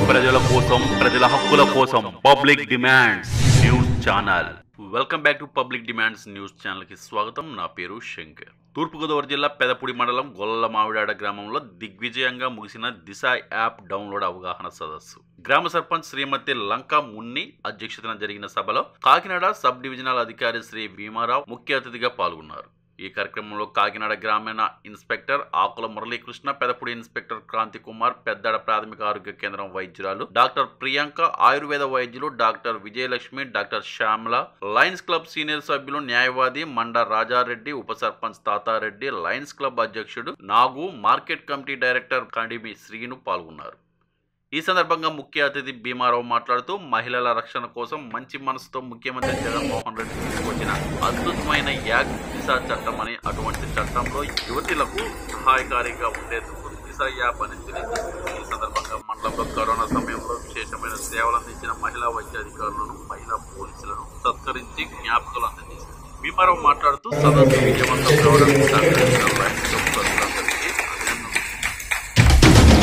ప్రజల కోసం ప్రజల హక్కుల కోసం public demands news channel welcome back to public demands news channel కి స్వాగతం నా పేరు శంకర్ తూర్పుగోదావరి జిల్లా పెదపూడి మండలం గొల్ల మావిడాడ గ్రామంలో దిగ్విజయంగా ముగిసిన దిశ యాప్ డౌన్లోడ్ అవగాహన సదస్సు గ్రామ సర్పంచ్ శ్రీమతి లంక మున్ని అధ్యక్షతన జరిగిన సభలో కాకినాడ సబ్ డివిజనల్ అధికారి శ్రీ భీమారావు ముఖ్య అతిథిగా పాల్గొన్నారు ఈ కార్యక్రమంలో కాకినాడ గ్రామీణ ఇన్స్పెక్టర్ ఆకుల మురళీకృష్ణ పెదపూడి ఇన్స్పెక్టర్ క్రాంతి కుమార్ పెద్దడ ప్రాథమిక ఆరోగ్య కేంద్రం వైద్యురాలు డాక్టర్ ప్రియాంక ఆయుర్వేద వైద్యులు doctor Vijayalakshmi doctor Shyamala Lions Club senior సభ్యులు న్యాయవాది మండ రాజారెడ్డి ఉప సర్పంచ్ తాతారెడ్డి లయన్స్ క్లబ్ అధ్యక్షుడు Nagu market committee director Kadimi Srinu పాల్గొన్నారు ఈ సందర్భంగా ముఖ్య అతిథి భీమారావు మాట్లాడుతూ మహిళల రక్షణ కోసం మంచి మనసుతో ముఖ్యమంత్రి జగన్మోహన్ రెడ్డి తీసుకొచ్చిన అద్భుతమైన యాగ్ దిశ చట్టం అని అటువంటి చట్టంలో యువతులకు సహాయకారిగా ఉండేందుకు దిశ యాప్ అని తెలియజేస్తుంది ఈ సందర్భంగా మండలంలో కరోనా సమయంలో విశేషమైన సేవలు అందించిన మహిళా వైద్య అధికారులను మహిళా పోలీసులను సత్కరించి జ్ఞాపకాలు అందజేశారు భీమారావు మాట్లాడుతూ సదస్సు విజయవంతం కావడానికి సహకరించిన లయన్స్ క్లబ్ సభ్యులందరికీ అభినందనలు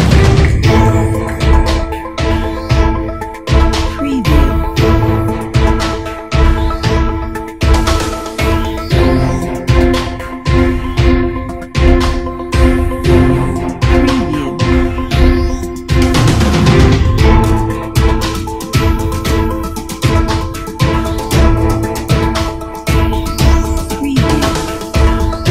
Preview. Preview. Preview.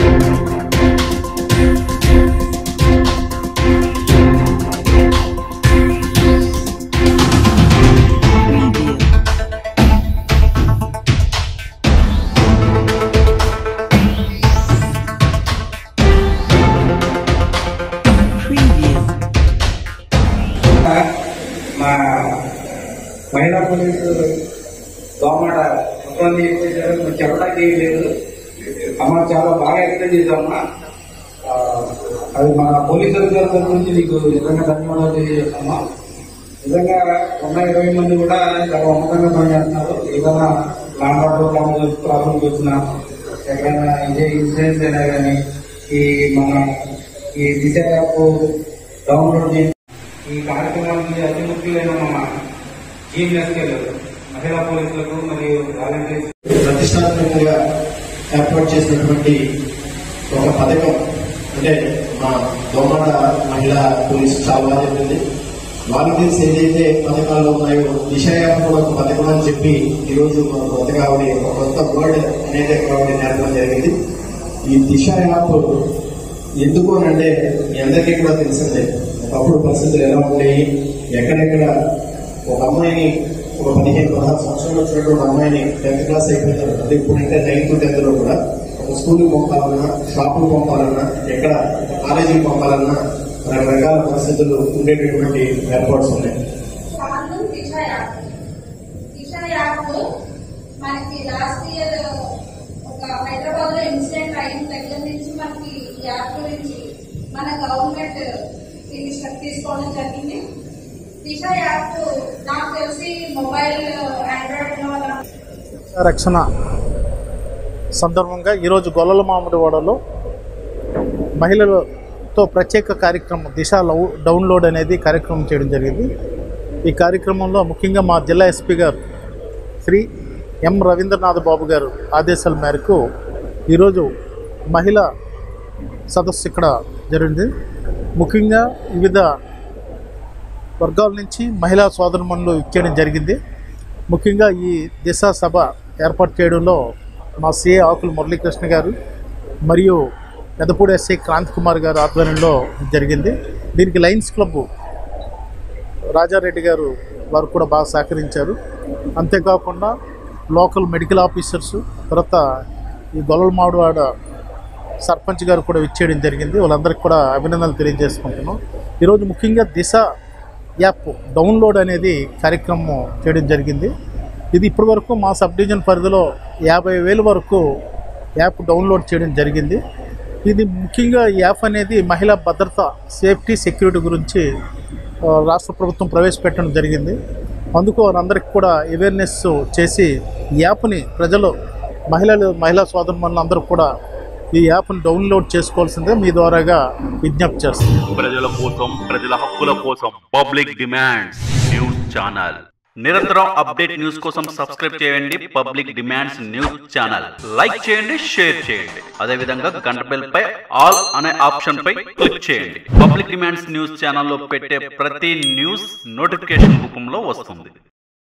Preview. Preview. మా మహిళా పోలీసు దోమట మొత్తం చేశారు మరి చెప్పడానికి ఏం లేదు అమ్మ చాలా బాగా ఎక్స్ప్లెయిన్ చేశామమ్మా ఆ, అది మా పోలీసు అధికారుల తరఫు నుంచి నీకు నిజంగా ధన్యవాదాలు తెలియజేస్తామా నిజంగా ఉన్న ఇరవై మంది కూడా చాలా ఉన్నతంగా పనిచేస్తున్నారు ఏదైనా లాండ్ ఆర్డర్ ప్రాబ్లమ్స్ వచ్చినా ఎక్కడైనా ఇదే ఇన్సూరెన్స్ అయినా కానీ ఈ మన ఈ దిశ యాప్ డౌన్లోడ్ చేసి ఈ కార్యక్రమానికి అతి ముఖ్యులైన మన జీఎంఎస్కేలు మహిళా పోలీసులకు మరియు వాలంటీర్స్ ప్రతిష్టాత్మకంగా ఏర్పాటు చేసినటువంటి ఒక పథకం అంటే మా దోమడ మహిళా పోలీసు చాలా బాగా చెప్పింది వాలంటీర్స్ ఏదైతే పథకాలు ఉన్నాయో దిశ యాప్ కూడా ఒక పథకం అని చెప్పి ఈరోజు మన కొత్తగా ఆవిడ ఒక కొత్త వర్డ్ అనేది ఆవిడ నేర్పడం జరిగింది ఈ దిశ యాప్ ఎందుకు అని అంటే మీ అందరికీ కూడా తెలిసిందే ఒకప్పుడు పరిస్థితులు ఎలా ఉండేవి ఎక్కడెక్కడ ఒక అమ్మాయిని ఒక పదిహేను పదహారు సంవత్సరాలు వచ్చినటువంటి అమ్మాయిని టెన్త్ క్లాస్ అయిపోయినారు అది ఇప్పుడంటే నైన్త్ టెన్త్ లో కూడా ఒక స్కూల్కి పంపాలన్నా షాపుకి పంపాలన్నా ఎక్కడ కాలేజీకి పంపాలన్నా రకరకాల పరిస్థితులు ఉండేటటువంటి ఏర్పాట్స్ ఉన్నాయి కారణం దిశ యాప్ దిశ యాప్ మనకి లాస్ట్ ఇయర్ ఒక హైదరాబాద్ లో ఇన్సిడెంట్ అయిన దగ్గర నుంచి మనకి ఈ యాప్ గురించి మన గవర్నమెంట్ దీన్ని స్టెప్ తీసుకోవడం జరిగింది దిశ యాప్ నాకు తెలిసి మొబైల్ ఆండ్రాయిడ్ ఉన్న వాళ్ళ రక్షణ సందర్భంగా ఈరోజు గొల్లల మామిడివాడలో మహిళలతో ప్రత్యేక కార్యక్రమం దిశ లవ్ డౌన్లోడ్ అనేది కార్యక్రమం చేయడం జరిగింది ఈ కార్యక్రమంలో ముఖ్యంగా మా జిల్లా ఎస్పీ గారు శ్రీ ఎం రవీంద్రనాథ్ బాబు గారు ఆదేశాల మేరకు ఈరోజు మహిళా సదస్సు ఇక్కడ జరిగింది ముఖ్యంగా వివిధ వర్గాల నుంచి మహిళా సోదరుమణులు ఇచ్చేయడం జరిగింది ముఖ్యంగా ఈ దిశ సభ ఏర్పాటు చేయడంలో మా సిఏ ఆకుల మురళీకృష్ణ గారు మరియు పెదపూడి ఎస్ఐ క్రాంతి కుమార్ గారు ఆధ్వర్యంలో జరిగింది దీనికి లయన్స్ క్లబ్ రాజారెడ్డి గారు వారు కూడా బాగా సహకరించారు అంతేకాకుండా లోకల్ మెడికల్ ఆఫీసర్స్ తర్వాత ఈ గొల్లల మామిడివాడ సర్పంచ్ గారు కూడా ఇచ్చేయడం జరిగింది వాళ్ళందరికీ కూడా అభినందనలు తెలియజేసుకుంటున్నాం ఈరోజు ముఖ్యంగా దిశ యాప్ డౌన్లోడ్ అనేది కార్యక్రమం చేయడం జరిగింది ఇది ఇప్పటివరకు మా సబ్ డివిజన్ పరిధిలో యాభై వేల వరకు యాప్ డౌన్లోడ్ చేయడం జరిగింది ఇది ముఖ్యంగా ఈ యాప్ అనేది మహిళా భద్రత సేఫ్టీ సెక్యూరిటీ గురించి ఆ, రాష్ట్ర ప్రభుత్వం ప్రవేశపెట్టడం జరిగింది అందుకు వారందరికీ కూడా అవేర్నెస్ చేసి ఈ యాప్ని ప్రజలు మహిళలు మహిళా సోదరుమణులు అందరూ కూడా ఈ యాప్ని డౌన్లోడ్ చేసుకోవాల్సిందే మీ ద్వారాగా విజ్ఞప్తి చేస్తుంది ప్రజల కోసం ప్రజల హక్కుల కోసం పబ్లిక్ డిమాండ్స్ న్యూస్ ఛానల్ నిరంతరం అప్డేట్ న్యూస్ కోసం సబ్స్క్రైబ్ చేయండి public demands news channel like చేయండి షేర్ చేయండి అదేవిధంగా గంట బెల్ పై ఆల్ అనే ఆప్షన్ పై క్లిక్ చేయండి పబ్లిక్ డిమాండ్స్ న్యూస్ ఛానల్లో పెట్టే ప్రతి న్యూస్ నోటిఫికేషన్ రూపంలో వస్తుంది